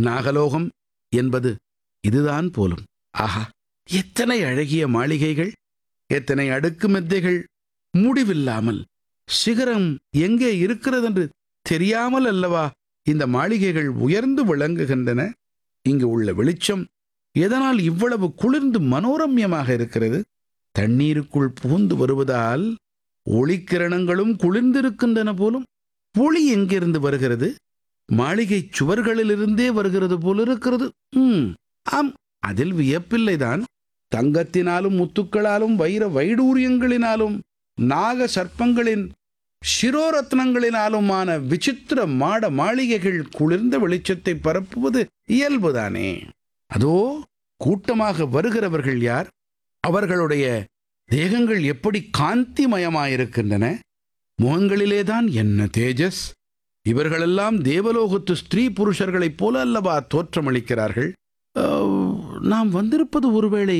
நாகலோகம் என்பது இதுதான் போலும் ஆஹா எத்தனை அழகிய மாளிகைகள் எத்தனை அடுக்கு மெத்தைகள் முடிவில்லாமல் சிகரம் எங்கே இருக்கிறதென்று தெரியாமல் அல்லவா இந்த மாளிகைகள் உயர்ந்து விளங்குகின்றன இங்கு உள்ள வெளிச்சம் எதனால் இவ்வளவு குளிர்ந்து மனோரம்யமாக இருக்கிறது தண்ணீருக்குள் புகுந்து வருவதால் ஒளிக்கிரணங்களும் குளிர்ந்திருக்கின்றன போலும் ஒளி எங்கிருந்து வருகிறது மாளிகை சுவர்களிலிருந்தே வருகிறது போல இருக்கிறது ம் ஆம் அதில் வியப்பில்லைதான் தங்கத்தினாலும் முத்துக்களாலும் வைர வைடூரியங்களினாலும் நாக சர்ப்பங்களின் சிரோரத்னங்களினாலுமான விசித்திர மாட மாளிகைகள் குளிர்ந்த வெளிச்சத்தை பரப்புவது இயல்புதானே அதோ கூட்டமாக வருகிறவர்கள் யார் அவர்களுடைய தேகங்கள் எப்படி காந்திமயமாயிருக்கின்றன முகங்களிலேதான் என்ன தேஜஸ் இவர்களெல்லாம் தேவலோகத்து ஸ்திரீ புருஷர்களைப் போல அல்லவா தோற்றமளிக்கிறார்கள் அஹ், நாம் வந்திருப்பது ஒருவேளை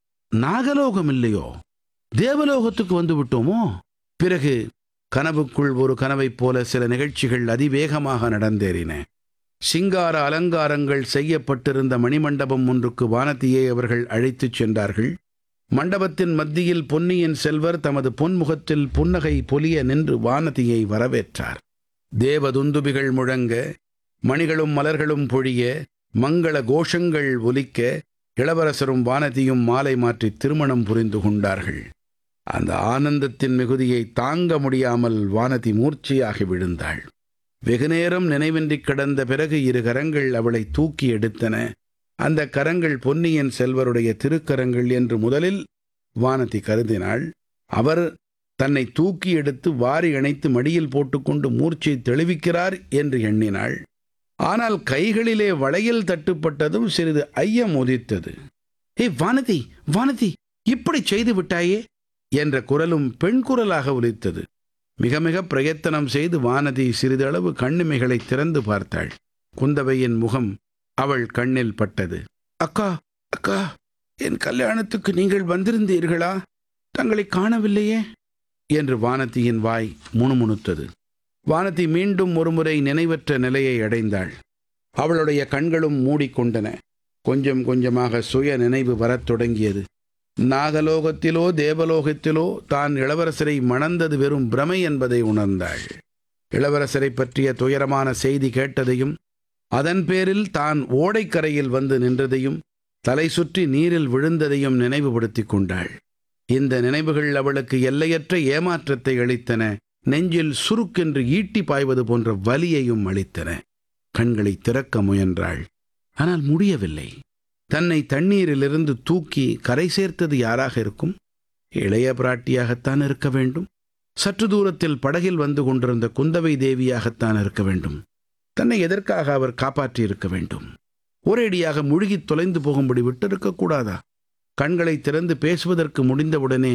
நாகலோகம் இல்லையோ தேவலோகத்துக்கு வந்து விட்டோமோ பிறகு கனவுக்குள் ஒரு கனவைப் போல சில நிகழ்ச்சிகள் அதிவேகமாக நடந்தேறின சிங்கார அலங்காரங்கள் செய்யப்பட்டிருந்த மணிமண்டபம் ஒன்றுக்கு வானதியை அவர்கள் அழைத்துச் சென்றார்கள் மண்டபத்தின் மத்தியில் பொன்னியின் செல்வர் தமது பொன்முகத்தில் புன்னகை பொலிய நின்று வானதியை வரவேற்றார் தேவதுந்துபிகள் முழங்க மணிகளும் மலர்களும் பொழிய மங்கள கோஷங்கள் ஒலிக்க இளவரசரும் வானதியும் மாலை மாற்றி திருமணம் புரிந்து கொண்டார்கள் அந்த ஆனந்தத்தின் மிகுதியை தாங்க முடியாமல் வானதி மூர்ச்சையாகி விழுந்தாள் வெகுநேரம் நினைவின்றி கிடந்த பிறகு இரு கரங்கள் அவளை தூக்கி எடுத்தன அந்த கரங்கள் பொன்னியின் செல்வருடைய திருக்கரங்கள் என்று முதலில் வானதி கருதினாள் அவர் தன்னை தூக்கி எடுத்து வாரி அணைத்து மடியில் போட்டுக்கொண்டு மூர்ச்சை தெளிவிக்கிறார் என்று எண்ணினாள் ஆனால் கைகளிலே வளையல் தட்டுப்பட்டதும் சிறிது ஐயம் உதித்தது ஏய் வானதி வானதி இப்படி செய்து விட்டாயே என்ற குரலும் பெண் குரலாக ஒலித்தது மிக மிக பிரயத்தனம் செய்து வானதி சிறிதளவு கண்ணிமைகளை திறந்து பார்த்தாள் குந்தவையின் முகம் அவள் கண்ணில் பட்டது அக்கா அக்கா என் கல்யாணத்துக்கு நீங்கள் வந்திருந்தீர்களா தங்களை காணவில்லையே என்று வானதியின் வாய் முணுமுணுத்தது வானதி மீண்டும் ஒருமுறை நினைவற்ற நிலையை அடைந்தாள் அவளுடைய கண்களும் மூடிக்கொண்டன கொஞ்சம் கொஞ்சமாக சுய நினைவு வரத் தொடங்கியது நாகலோகத்திலோ தேவலோகத்திலோ தான் இளவரசரை மணந்தது வெறும் பிரமை என்பதை உணர்ந்தாள் இளவரசரை பற்றிய துயரமான செய்தி கேட்டதையும் அதன் பேரில் தான் ஓடைக்கரையில் வந்து நின்றதையும் தலை சுற்றி நீரில் விழுந்ததையும் நினைவுபடுத்திக் கொண்டாள் இந்த நினைவுகள் அவளுக்கு எல்லையற்ற ஏமாற்றத்தை அளித்தன நெஞ்சில் சுருக்கென்று ஈட்டி பாய்வது போன்ற வலியையும் அளித்தன கண்களை திறக்க முயன்றாள் ஆனால் முடியவில்லை தன்னை தண்ணீரிலிருந்து தூக்கி கரை சேர்த்தது யாராக இருக்கும் இளைய பிராட்டியாகத்தான் இருக்க வேண்டும் சற்று தூரத்தில் படகில் வந்து கொண்டிருந்த குந்தவை தேவியாகத்தான் இருக்க வேண்டும் தன்னை எதற்காக அவர் காப்பாற்றி இருக்க வேண்டும் ஒரேடியாக முழுகித் தொலைந்து போகும்படி விட்டிருக்க கூடாதா கண்களை திறந்து பேசுவதற்கு முடிந்தவுடனே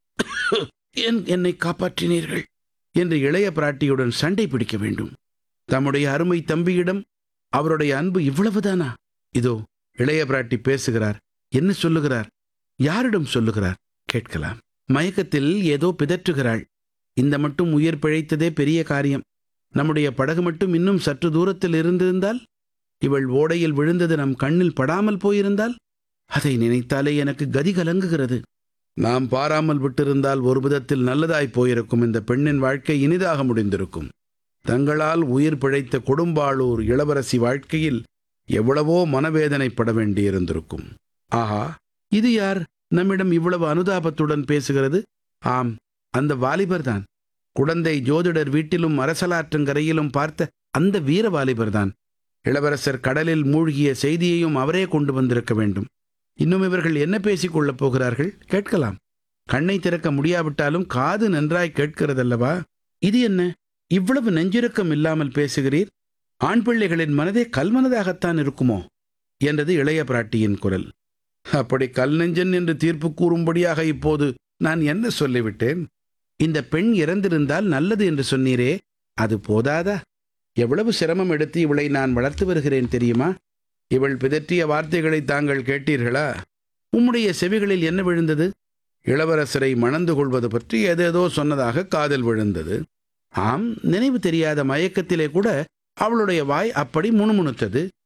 ஏன் என்னை காப்பாற்றினீர்கள் என்று இளைய பிராட்டியுடன் சண்டை பிடிக்க வேண்டும் தம்முடைய அருமை தம்பியிடம் அவருடைய அன்பு இவ்வளவுதானா இதோ இளைய பிராட்டி பேசுகிறார் என்ன சொல்லுகிறார் யாரிடம் சொல்லுகிறார் கேட்கலாம் மயக்கத்தில் ஏதோ பிதற்றுகிறாள் இந்த மட்டும் உயிர் பிழைத்ததே பெரிய காரியம் நம்முடைய படகு மட்டும் இன்னும் சற்று தூரத்தில் இருந்திருந்தால் இவள் ஓடையில் விழுந்தது நம் கண்ணில் படாமல் போயிருந்தால் அதை நினைத்தாலே எனக்கு கதி கலங்குகிறது நாம் பாராமல் விட்டிருந்தால் ஒரு விதத்தில் நல்லதாய் போயிருக்கும் இந்த பெண்ணின் வாழ்க்கை இனிதாக முடிந்திருக்கும் தங்களால் உயிர் பிழைத்த கொடும்பாளூர் இளவரசி வாழ்க்கையில் எவ்வளவோ மனவேதனைப்பட வேண்டியிருந்திருக்கும் ஆஹா இது யார் நம்மிடம் இவ்வளவு அனுதாபத்துடன் பேசுகிறது ஆம் அந்த வாலிபர்தான் குடந்தை ஜோதிடர் வீட்டிலும் அரசலாற்றங்கரையிலும் பார்த்த அந்த வீர வாலிபர்தான் இளவரசர் கடலில் மூழ்கிய செய்தியையும் அவரே கொண்டு வந்திருக்க வேண்டும் இன்னும் இவர்கள் என்ன பேசிக் கொள்ளப் போகிறார்கள் கேட்கலாம் கண்ணை திறக்க முடியாவிட்டாலும் காது நன்றாய் கேட்கிறதல்லவா இது என்ன இவ்வளவு நெஞ்சிருக்கம் இல்லாமல் பேசுகிறீர் ஆண் பிள்ளைகளின் மனதே கல்மனதாகத்தான் இருக்குமோ என்றது இளைய பிராட்டியின் குரல் அப்படி கல் நெஞ்சன் என்று தீர்ப்பு கூறும்படியாக இப்போது நான் என்ன சொல்லிவிட்டேன் இந்த பெண் இறந்திருந்தால் நல்லது என்று சொன்னீரே அது போதாதா எவ்வளவு சிரமம் எடுத்து இவளை நான் வளர்த்து வருகிறேன் தெரியுமா இவள் பிதற்றிய வார்த்தைகளை தாங்கள் கேட்டீர்களா உம்முடைய செவிகளில் என்ன விழுந்தது இளவரசரை மணந்து கொள்வது பற்றி ஏதேதோ சொன்னதாக காதல் விழுந்தது ஆம் நினைவு தெரியாத மயக்கத்திலே கூட அவளுடைய வாய் அப்படி முணுமுணுத்தது